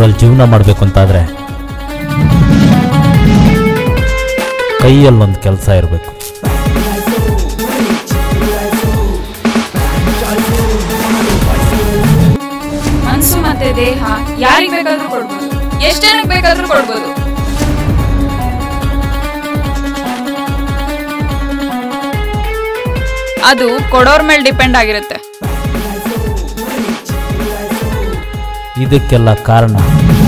ಊರಲ್ಲಿ ಜೀವನ ಮಾಡಬೇಕು ಅಂತಾದರೆ ಕೈಯಲ್ಲೊಂದು ಕೆಲಸ ಇರಬೇಕು ಮನ್ಸು ಮತ್ತೆ ದೇಹ ಯಾರಿಗ್ ಬೇಕಾದ್ರೂ ಕೊಡ್ಬೋದು ಎಷ್ಟ್ ಜನಕ್ಕೆ ಬೇಕಾದ್ರೂ ಕೊಡ್ಬೋದು ಅದು ಕೊಡೋರ್ ಮೇಲೆ ಡಿಪೆಂಡ್ ಆಗಿರುತ್ತೆ ಇದಕ್ಕೆಲ್ಲ ಕಾರಣ